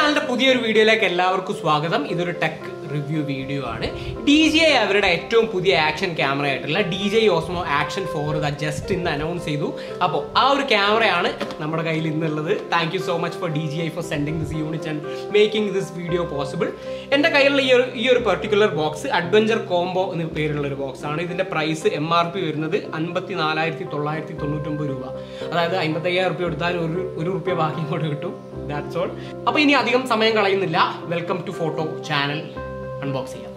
ചാനലിന്റെ പുതിയൊരു വീഡിയോയിലേക്ക് എല്ലാവർക്കും സ്വാഗതം ഇതൊരു ടെക് റിവ്യൂ വീഡിയോ ആണ് ഡി ജി ഐ അവരുടെ ഏറ്റവും പുതിയ ആക്ഷൻ ക്യാമറ ആയിട്ടുള്ള D J Osmo action four ഇതാ ജസ്റ്റ് ഇന്ന് അനൗൺസ് ചെയ്തു അപ്പോൾ ആ ഒരു ക്യാമറയാണ് നമ്മുടെ കയ്യിൽ ഇന്നുള്ളത് thank you so much for D J I for sending this unit and making this video possible എൻ്റെ കയ്യിലുള്ള ഈ ഒരു ഈ ഒരു പെർട്ടിക്കുലർ ബോക്സ് അഡ്വഞ്ചർ കോംബോ എന്ന് പേരുള്ള ഒരു ബോക്സ് ആണ് ഇതിന്റെ പ്രൈസ് എം ആർ പി വരുന്നത് അൻപത്തി നാലായിരത്തി തൊള്ളായിരത്തി തൊണ്ണൂറ്റൊമ്പത് രൂപ അതായത് അമ്പത്തയ്യായിരം റുപ്യ കൊടുത്താൽ ഒരു ഒരു റുപ്യ ബാക്കി ഇങ്ങോട്ട് കിട്ടും ദാറ്റ്സ് ഓൾ അപ്പൊ ഇനി അധികം സമയം കളയുന്നില്ല welcome to photo channel unbox ചെയ്യാം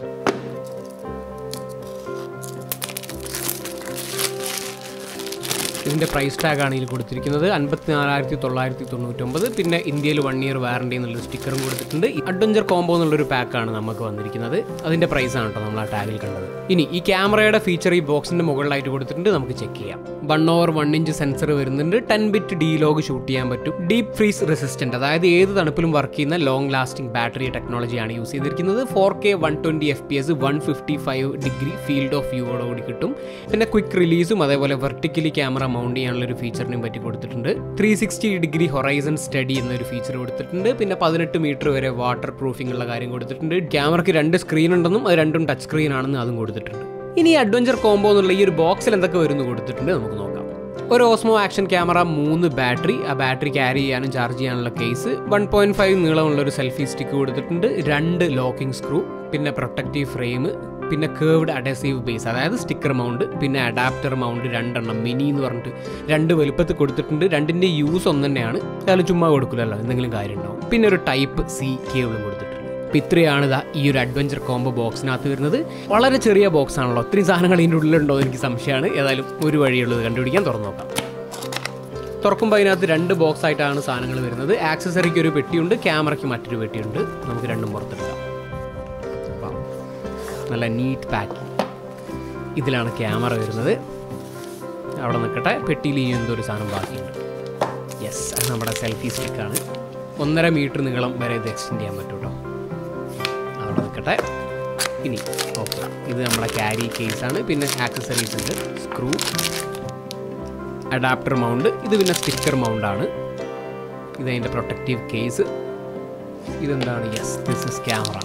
ഇതിന്റെ പ്രൈസ് ടാഗ് ആണ് ഇതിൽ കൊടുത്തിരിക്കുന്നത് അൻപത്തി നാലായിരത്തി തൊള്ളായിരത്തി തൊണ്ണൂറ്റൊമ്പത് പിന്നെ ഇന്ത്യയിൽ വൺ ഇയർ വാറണ്ടി എന്നുള്ളൊരു സ്റ്റിക്കറും കൊടുത്തിട്ടുണ്ട് അഡ്വഞ്ചർ കോംബോ എന്നുള്ളൊരു പാക്കാണ് നമുക്ക് വന്നിരിക്കുന്നത് അതിന്റെ പ്രൈസ് ആണ് കേട്ടോ നമ്മൾ ആ ടാഗിൽ കണ്ടത് ഇനി ഈ ക്യാമറയുടെ ഫീച്ചർ ഈ ബോക്സിന്റെ മുകളിലായിട്ട് കൊടുത്തിട്ടുണ്ട് നമുക്ക് ചെക്ക് ചെയ്യാം one over one inch sensor വരുന്നുണ്ട് ten bit D log shoot ചെയ്യാൻ പറ്റും ഡീപ് ഫ്രീസ് റെസിസ്റ്റന്റ് അതായത് ഏത് തണുപ്പിലും വർക്ക് ചെയ്യുന്ന ലോങ് ലാസ്റ്റിംഗ് ബാറ്ററി ടെക്നോളജിയാണ് യൂസ് ചെയ്തിരിക്കുന്നത് four K one twenty F P S one fifty five degree field of വ്യൂയോടുകൂടി കിട്ടും പിന്നെ ക്വിക്ക് റിലീസും അതേപോലെ വെർട്ടിക്കലി ക്യാമറ മൗണ്ട് ചെയ്യാനുള്ള ഒരു ഫീച്ചറിനെയും പറ്റി കൊടുത്തിട്ടുണ്ട് three sixty degree horizon steady എന്നൊരു ഫീച്ചർ കൊടുത്തിട്ടുണ്ട് പിന്നെ പതിനെട്ട് മീറ്റർ വരെ വാട്ടർ പ്രൂഫിംഗ് ഉള്ള കാര്യം കൊടുത്തിട്ടുണ്ട് ക്യാമറയ്ക്ക് രണ്ട് സ്ക്രീൻ ഉണ്ടെന്നും അത് രണ്ടും ടച്ച് സ്ക്രീൻ ആണെന്ന് അതും കൊടുത്തിട്ടുണ്ട് ഇനി അഡ്വഞ്ചർ കോംബോ എന്നുള്ള ഈ ഒരു ബോക്സിൽ എന്തൊക്കെ വരുന്നു കൊടുത്തിട്ടുണ്ട് നമുക്ക് നോക്കാം ഒരു ഓസ്മോ ആക്ഷൻ ക്യാമറ മൂന്ന് ബാറ്ററി ആ ബാറ്ററി ക്യാരി ചെയ്യാനും ചാർജ് ചെയ്യാനുള്ള കേസ് വൺ പോയിന്റ് ഫൈവ് നീളമുള്ള ഒരു സെൽഫി സ്റ്റിക്ക് കൊടുത്തിട്ടുണ്ട് രണ്ട് ലോക്കിംഗ് സ്ക്രൂ പിന്നെ പ്രൊട്ടക്റ്റീവ് ഫ്രെയിം പിന്നെ കേർവ്ഡ് അഡസീവ് ബേസ് അതായത് സ്റ്റിക്കർ മൗണ്ട് പിന്നെ അഡാപ്റ്റർ മൗണ്ട് രണ്ടെണ്ണം മിനി എന്ന് പറഞ്ഞിട്ട് രണ്ട് വലുപ്പത്തിൽ കൊടുത്തിട്ടുണ്ട് രണ്ടിൻ്റെ യൂസ് ഒന്ന് തന്നെയാണ് അതായത് ചുമ്മാ കൊടുക്കില്ലല്ലോ എന്തെങ്കിലും കാര്യം ഉണ്ടാവും പിന്നെ ഒരു ടൈപ്പ് സി കേബിളും കൊടുത്തിട്ടുണ്ട് അപ്പം ഇത്രയാണ് ഇതാ ഈ ഒരു അഡ്വഞ്ചർ കോംബോ ബോക്സിനകത്ത് വരുന്നത് വളരെ ചെറിയ ബോക്സ് ആണല്ലോ ഒത്തിരി സാധനങ്ങൾ ഇതിൻ്റെ ഉള്ളിലുണ്ടോ എന്ന് എനിക്ക് സംശയമാണ് ഏതായാലും ഒരു വഴിയുള്ളത് കണ്ടുപിടിക്കാൻ തുറന്നു നോക്കാം തുറക്കുമ്പോൾ അതിനകത്ത് രണ്ട് ബോക്സ് ആയിട്ടാണ് സാധനങ്ങൾ വരുന്നത് ആക്സസറിക്ക് ഒരു പെട്ടിയുണ്ട് ക്യാമറയ്ക്ക് മറ്റൊരു പെട്ടിയുണ്ട് നമുക്ക് രണ്ടും പുറത്തെടുക്കാം അപ്പം നല്ല നീറ്റ് പാക്കിംഗ് ഇതിലാണ് ക്യാമറ വരുന്നത് അവിടെ നിൽക്കട്ടെ പെട്ടിയിൽ ഈ എന്തോ ഒരു സാധനം ബാക്കിയുണ്ട് യെസ് അത് നമ്മുടെ സെൽഫി സ്റ്റിക്കാണ് ഒന്നര മീറ്റർ നീളം വരെ ഇത് എക്സ്റ്റെൻഡ് ചെയ്യാൻ പറ്റും കേട്ടോ അവിടെ നിൽക്കട്ടെ ഇനി ഓക്കെ ഇത് നമ്മുടെ ക്യാരി കേസാണ് പിന്നെ ആക്സസറീസ് ഉണ്ട് സ്ക്രൂ അഡാപ്റ്റർ മൗണ്ട് ഇത് പിന്നെ സ്റ്റിക്കർ മൗണ്ടാണ് ഇത് അതിൻ്റെ പ്രൊട്ടക്റ്റീവ് കേസ് ഇതെന്താണ് യെസ് ദിസ് ഇസ് ക്യാമറ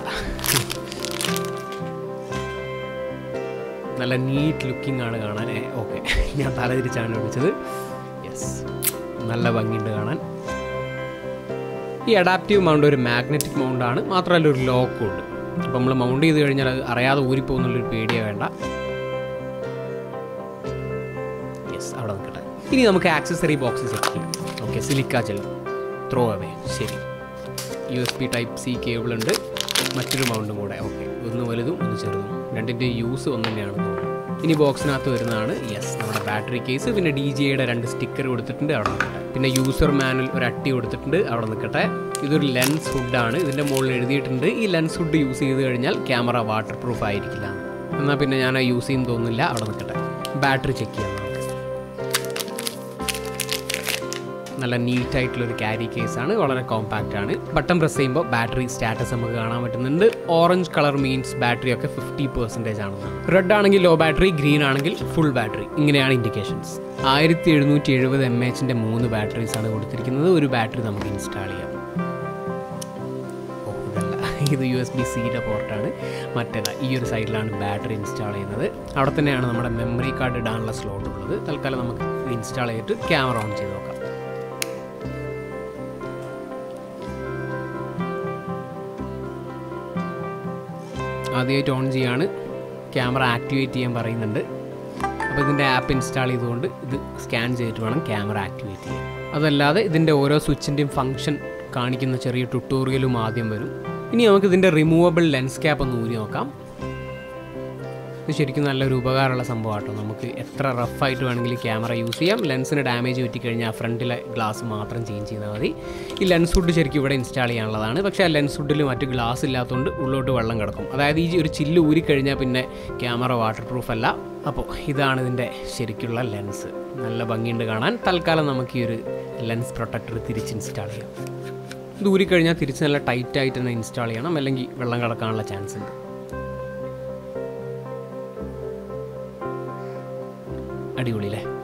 നല്ല നീറ്റ് ലുക്കിംഗ് ആണ് കാണാൻ ഓക്കെ ഞാൻ തലതിരിച്ചാണ് വിളിച്ചത് യെസ് നല്ല ഭംഗിയുണ്ട് കാണാൻ ഈ അഡാപ്റ്റീവ് മൗണ്ട് ഒരു മാഗ്നറ്റിക് മൗണ്ട് ആണ് മാത്രമല്ല ഒരു ലോക്കും ഉണ്ട് അപ്പം നമ്മൾ മൗണ്ട് ചെയ്ത് കഴിഞ്ഞാൽ അത് അറിയാതെ ഊരിപ്പോകുന്നുള്ളൊരു പേടിയേ വേണ്ട യെസ് അവിടെ നിൽക്കട്ടെ ഇനി നമുക്ക് ആക്സസറി ബോക്സ് സെറ്റ് ചെയ്യാം okay silica gel throw away ശരി U S B type C cable ഉണ്ട് മറ്റൊരു മൗണ്ടും കൂടെ ഓക്കെ ഒന്ന് വലുതും ഒന്ന് ചെറുതും രണ്ടിൻ്റെ യൂസ് ഒന്ന് തന്നെയാണ് തോന്നുന്നത് ഇനി ബോക്സിനകത്ത് വരുന്നതാണ് യെസ് നമ്മുടെ ബാറ്ററി കേസ് പിന്നെ ഡി ജി ഐയുടെ രണ്ട് സ്റ്റിക്കർ കൊടുത്തിട്ടുണ്ട് അവിടെ നിൽക്കട്ടെ പിന്നെ യൂസർ മാനുവൽ ഒരു അട്ടി കൊടുത്തിട്ടുണ്ട് അവിടെ നിൽക്കട്ടെ ഇതൊരു ലെൻസ് ഹുഡാണ് ഇതിൻ്റെ മുകളിൽ എഴുതിയിട്ടുണ്ട് ഈ ലെൻസ് ഹുഡ് യൂസ് ചെയ്ത് കഴിഞ്ഞാൽ ക്യാമറ വാട്ടർ പ്രൂഫ് ആയിരിക്കില്ല എന്നാൽ പിന്നെ ഞാൻ യൂസ് ചെയ്യും തോന്നുന്നില്ല അവിടെ നിൽക്കട്ടെ ബാറ്ററി ചെക്ക് ചെയ്യാം നമുക്ക് നല്ല നീറ്റ് ആയിട്ടുള്ള ഒരു ക്യാരി കേസാണ് വളരെ കോമ്പാക്റ്റ് ആണ് ബട്ടൺ പ്രസ് ചെയ്യുമ്പോൾ ബാറ്ററി സ്റ്റാറ്റസ് നമുക്ക് കാണാൻ പറ്റുന്നുണ്ട് ഓറഞ്ച് കളർ മീൻസ് ബാറ്ററി ഒക്കെ ഫിഫ്റ്റി പെർസെൻറ്റേജ് ആണെന്നാണ് റെഡ് ആണെങ്കിൽ ലോ ബാറ്ററി ഗ്രീൻ ആണെങ്കിൽ ഫുൾ ബാറ്ററി ഇങ്ങനെയാണ് ഇൻഡിക്കേഷൻസ് ആയിരത്തി എഴുന്നൂറ്റി എഴുപത് എം എച്ചിൻ്റെ മൂന്ന് ബാറ്ററീസ് ആണ് കൊടുത്തിരിക്കുന്നത് ഒരു ബാറ്ററി നമുക്ക് ഇൻസ്റ്റാൾ ചെയ്യാം ഓ ഇതല്ല ഇത് യു എസ് ബി സിയുടെ പോർട്ടാണ് മറ്റേതാ ഈ ഒരു സൈഡിലാണ് ബാറ്ററി ഇൻസ്റ്റാൾ ചെയ്യുന്നത് അവിടെ തന്നെയാണ് നമ്മുടെ മെമ്മറി കാർഡ് ഇടാനുള്ള സ്ലോട്ട് ഉള്ളത് തൽക്കാലം നമുക്ക് ഇൻസ്റ്റാൾ ചെയ്തിട്ട് ക്യാമറ ഓൺ ചെയ്ത് നോക്കാം ആദ്യമായിട്ട് ഓൺ ചെയ്യാണ് ക്യാമറ ആക്ടിവേറ്റ് ചെയ്യാൻ പറയുന്നുണ്ട് അപ്പോൾ ഇതിൻ്റെ ആപ്പ് ഇൻസ്റ്റാൾ ചെയ്തുകൊണ്ട് ഇത് സ്കാൻ ചെയ്തിട്ട് വേണം ക്യാമറ ആക്ടിവേറ്റ് ചെയ്യാൻ അതല്ലാതെ ഇതിൻ്റെ ഓരോ സ്വിച്ചിൻ്റെയും ഫംഗ്ഷൻ കാണിക്കുന്ന ചെറിയ ട്യൂട്ടോറിയലും ആദ്യം വരും ഇനി നമുക്ക് ഇതിൻ്റെ റിമൂവബിൾ ലെൻസ് ക്യാപ്പ് ഒന്ന് ഊരി നോക്കാം ഇത് ശരിക്കും നല്ലൊരു ഉപകാരമുള്ള സംഭവമാട്ടോ നമുക്ക് എത്ര റഫായിട്ട് വേണമെങ്കിലും ക്യാമറ യൂസ് ചെയ്യാം ലെൻസിന് ഡാമേജ് പറ്റിക്കഴിഞ്ഞാൽ ഫ്രണ്ടിലെ ഗ്ലാസ് മാത്രം ചേഞ്ച് ചെയ്താൽ മതി ഈ ലെൻസ് ഹുഡ് ശരിക്കും ഇവിടെ ഇൻസ്റ്റാൾ ചെയ്യാനുള്ളതാണ് പക്ഷേ ആ ലെൻസ് ഹുഡിൽ മറ്റ് ഗ്ലാസ് ഇല്ലാത്തതുകൊണ്ട് ഉള്ളോട്ട് വെള്ളം കിടക്കും അതായത് ഈ ഒരു ചില്ല് ഊരിക്കഴിഞ്ഞാൽ പിന്നെ ക്യാമറ വാട്ടർ പ്രൂഫ് അല്ല അപ്പോൾ ഇതാണ് ഇതിൻ്റെ ശരിക്കുള്ള ലെൻസ് നല്ല ഭംഗിയുണ്ട് കാണാൻ തൽക്കാലം നമുക്ക് ഈ ഒരു ലെൻസ് പ്രൊട്ടക്ടർ തിരിച്ച് ഇൻസ്റ്റാൾ ചെയ്യാം ഇത് ഊരിക്കഴിഞ്ഞാൽ തിരിച്ച് നല്ല ടൈറ്റായിട്ട് തന്നെ ഇൻസ്റ്റാൾ ചെയ്യണം അല്ലെങ്കിൽ വെള്ളം കിടക്കാനുള്ള ചാൻസ് ഉണ്ട് അടിപൊളി അല്ലേ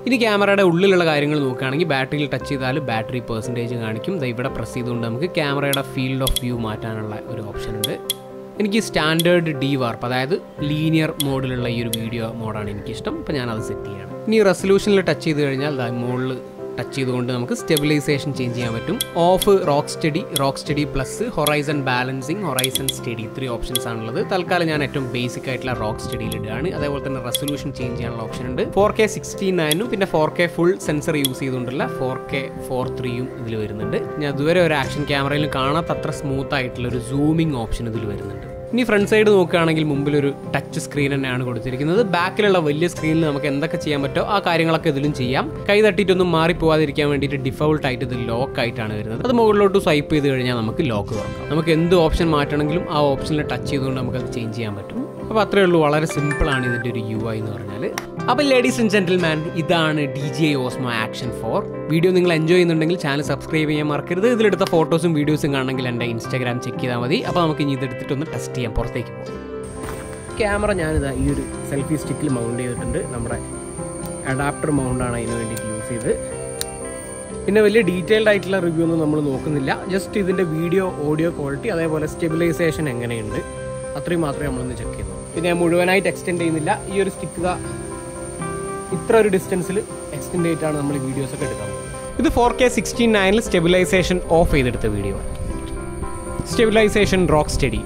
ഇനി ക്യാമറയുടെ ഉള്ളിലുള്ള കാര്യങ്ങൾ നോക്കുകയാണെങ്കിൽ ബാറ്ററിയിൽ ടച്ച് ചെയ്താൽ ബാറ്ററി പെർസെൻറ്റേജ് കാണിക്കും ദാ ഇവിടെ പ്രസ് ചെയ്തുകൊണ്ട് നമുക്ക് ക്യാമറയുടെ ഫീൽഡ് ഓഫ് വ്യൂ മാറ്റാനുള്ള ഒരു ഓപ്ഷൻ ഉണ്ട് എനിക്ക് സ്റ്റാൻഡേർഡ് ഡി വാർപ്പ് അതായത് ലീനിയർ മോഡിലുള്ള ഈ ഒരു വീഡിയോ മോഡാണ് എനിക്കിഷ്ടം അപ്പോൾ ഞാനത് സെറ്റ് ചെയ്യണം ഇനി റെസൊല്യൂഷനിൽ ടച്ച് ചെയ്ത് കഴിഞ്ഞാൽ ദാ മുകളിൽ ടച്ച് ചെയ്തുകൊണ്ട് നമുക്ക് സ്റ്റെബിലൈസേഷൻ ചേഞ്ച് ചെയ്യാൻ പറ്റും off rock steady rock steady plus horizon balancing horizon steady ഇത്രയും ഓപ്ഷൻസ് ആണുള്ളത് തൽക്കാലം ഞാൻ ഏറ്റവും ബേസിക് ആയിട്ടുള്ള റോക്ക് സ്റ്റഡിയിൽ ഇടുകയാണ് അതേപോലെ തന്നെ റെസൊല്യൂഷൻ ചേഞ്ച് ചെയ്യാനുള്ള ഓപ്ഷൻ ഉണ്ട് ഫോർ കെ സിക്സ്റ്റി നയനും പിന്നെ four K full sensor use ചെയ്തുകൊണ്ടുള്ള ഫോർ കെ ഫോർ ത്രീയും ഇതിൽ വരുന്നുണ്ട് ഞാൻ ഇതുവരെ ഒരു ആക്ഷൻ ക്യാമറയിലും കാണാത്തത്ര സ്മൂത്ത് ആയിട്ടുള്ള ഒരു സൂമിംഗ് ഓപ്ഷൻ ഇതിൽ വരുന്നുണ്ട് ഇനി ഫ്രണ്ട് സൈഡ് നോക്കുകയാണെങ്കിൽ മുമ്പിൽ ഒരു ടച്ച് സ്ക്രീൻ തന്നെയാണ് കൊടുത്തിരിക്കുന്നത് ബാക്കിലുള്ള വലിയ സ്ക്രീനിൽ നമുക്ക് എന്തൊക്കെ ചെയ്യാൻ പറ്റോ ആ കാര്യങ്ങളൊക്കെ ഇതിലും ചെയ്യാം കൈ തട്ടിയിട്ടൊന്നും മാറിപ്പോവാതിരിക്കാൻ വേണ്ടിയിട്ട് ഡിഫോൾട്ട് ആയിട്ട് ഇത് ലോക്ക് ആയിട്ടാണ് വരുന്നത് അത് മുകളിലോട്ട് സ്വൈപ്പ് ചെയ്ത് കഴിഞ്ഞാൽ നമുക്ക് ലോക്ക് തുറക്കാം നമുക്ക് എന്ത് ഓപ്ഷൻ മാറ്റണമെങ്കിലും ആ ഓപ്ഷനിൽ ടച്ച് ചെയ്തുകൊണ്ട് നമുക്ക് അത് ചേഞ്ച് ചെയ്യാൻ പറ്റും അപ്പോൾ അത്രയേ ഉള്ളൂ വളരെ സിമ്പിളാണ് ഇതിൻ്റെ ഒരു യു ഐ എന്ന് പറഞ്ഞാൽ അപ്പോൾ ലേഡീസ് ആൻഡ് ജെന്റിൽമാൻ ഇതാണ് D J I Osmo action four video നിങ്ങൾ എൻജോയ് ചെയ്യുന്നുണ്ടെങ്കിൽ ചാനൽ സബ്സ്ക്രൈബ് ചെയ്യാൻ മറക്കരുത് ഇതിലെടുത്ത ഫോട്ടോസും വീഡിയോസും കാണണമെങ്കിൽ എൻ്റെ ഇൻസ്റ്റാഗ്രാം ചെക്ക് ചെയ്താൽ മതി അപ്പോൾ നമുക്ക് ഇനി ഇതെടുത്തിട്ടൊന്ന് ടെസ്റ്റ് ചെയ്യാം പുറത്തേക്ക് പോകാം ക്യാമറ ഞാനിതാ ഈ ഒരു സെൽഫി സ്റ്റിക്കിൽ മൗണ്ട് ചെയ്തിട്ടുണ്ട് നമ്മുടെ അഡാപ്റ്റർ മൗണ്ടാണ് അതിന് വേണ്ടിയിട്ട് യൂസ് ചെയ്ത് പിന്നെ വലിയ ഡീറ്റെയിൽഡ് ആയിട്ടുള്ള റിവ്യൂ ഒന്നും നമ്മൾ നോക്കുന്നില്ല ജസ്റ്റ് ഇതിൻ്റെ വീഡിയോ ഓഡിയോ ക്വാളിറ്റി അതേപോലെ സ്റ്റെബിലൈസേഷൻ എങ്ങനെയുണ്ട് അത്രയും മാത്രമേ നമ്മളൊന്ന് ചെക്ക് ചെയ്യുന്നു പിന്നെ ഞാൻ മുഴുവനായിട്ട് എക്സ്റ്റെൻഡ് ചെയ്യുന്നില്ല ഈ ഒരു സ്റ്റിക്ക് ഇത്ര ഒരു ഡിസ്റ്റൻസിൽ എക്സ്റ്റെൻഡ് ചെയ്തിട്ടാണ് നമ്മൾ ഈ വീഡിയോസ് ഒക്കെ എടുക്കുന്നത് ഇത് ഫോർ കെ സിക്സ്റ്റീൻ നയനിൽ സ്റ്റെബിലൈസേഷൻ ഓഫ് ചെയ്തെടുത്ത വീഡിയോ സ്റ്റെബിലൈസേഷൻ റോക്ക് സ്റ്റഡി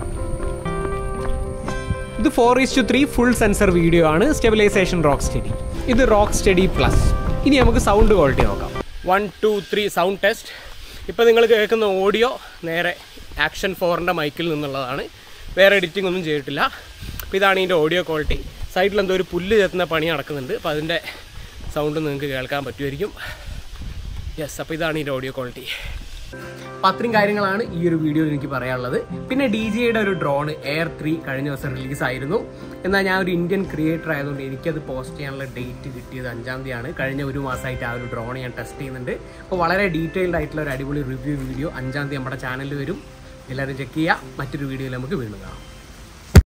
ഇത് four is to three full sensor video ആണ് സ്റ്റെബിലൈസേഷൻ റോക്ക് സ്റ്റഡി ഇത് റോക്ക് സ്റ്റഡി പ്ലസ് ഇനി നമുക്ക് സൗണ്ട് ക്വാളിറ്റി നോക്കാം one two three sound test ഇപ്പോൾ നിങ്ങൾ കേൾക്കുന്ന ഓഡിയോ നേരെ ആക്ഷൻ ഫോറിൻ്റെ മൈക്കിൽ നിന്നുള്ളതാണ് വേറെ എഡിറ്റിംഗ് ഒന്നും ചെയ്തിട്ടില്ല അപ്പോൾ ഇതാണ് ഇതിൻ്റെ ഓഡിയോ ക്വാളിറ്റി സൈഡിൽ എന്തോ ഒരു പുല്ല് ചെത്തുന്ന പണി നടക്കുന്നുണ്ട് അപ്പോൾ അതിൻ്റെ സൗണ്ട് നിങ്ങൾക്ക് കേൾക്കാൻ പറ്റുമായിരിക്കും യെസ് അപ്പോൾ ഇതാണ് ഇതിൻ്റെ ഓഡിയോ ക്വാളിറ്റി അപ്പോൾ അത്രയും കാര്യങ്ങളാണ് ഈ ഒരു വീഡിയോയിൽ എനിക്ക് പറയാനുള്ളത് പിന്നെ ഡി ജിയുടെ ഒരു ഡ്രോൺ എയർ ത്രീ കഴിഞ്ഞ ദിവസം റിലീസായിരുന്നു എന്നാൽ ഞാൻ ഒരു ഇന്ത്യൻ ക്രിയേറ്റർ ആയതുകൊണ്ട് എനിക്കത് പോസ്റ്റ് ചെയ്യാനുള്ള ഡേറ്റ് കിട്ടിയത് അഞ്ചാം തീയതിയാണ് കഴിഞ്ഞ ഒരു മാസമായിട്ട് ആ ഒരു ഡ്രോൺ ഞാൻ ടെസ്റ്റ് ചെയ്യുന്നുണ്ട് അപ്പോൾ വളരെ ഡീറ്റെയിൽഡ് ആയിട്ടുള്ള ഒരു അടിപൊളി റിവ്യൂ വീഡിയോ അഞ്ചാം തീയതി നമ്മുടെ ചാനലിൽ വരും എല്ലാവരും ചെക്ക് ചെയ്യുക മറ്റൊരു വീഡിയോയിൽ നമുക്ക് വീണ്ടും കാണാം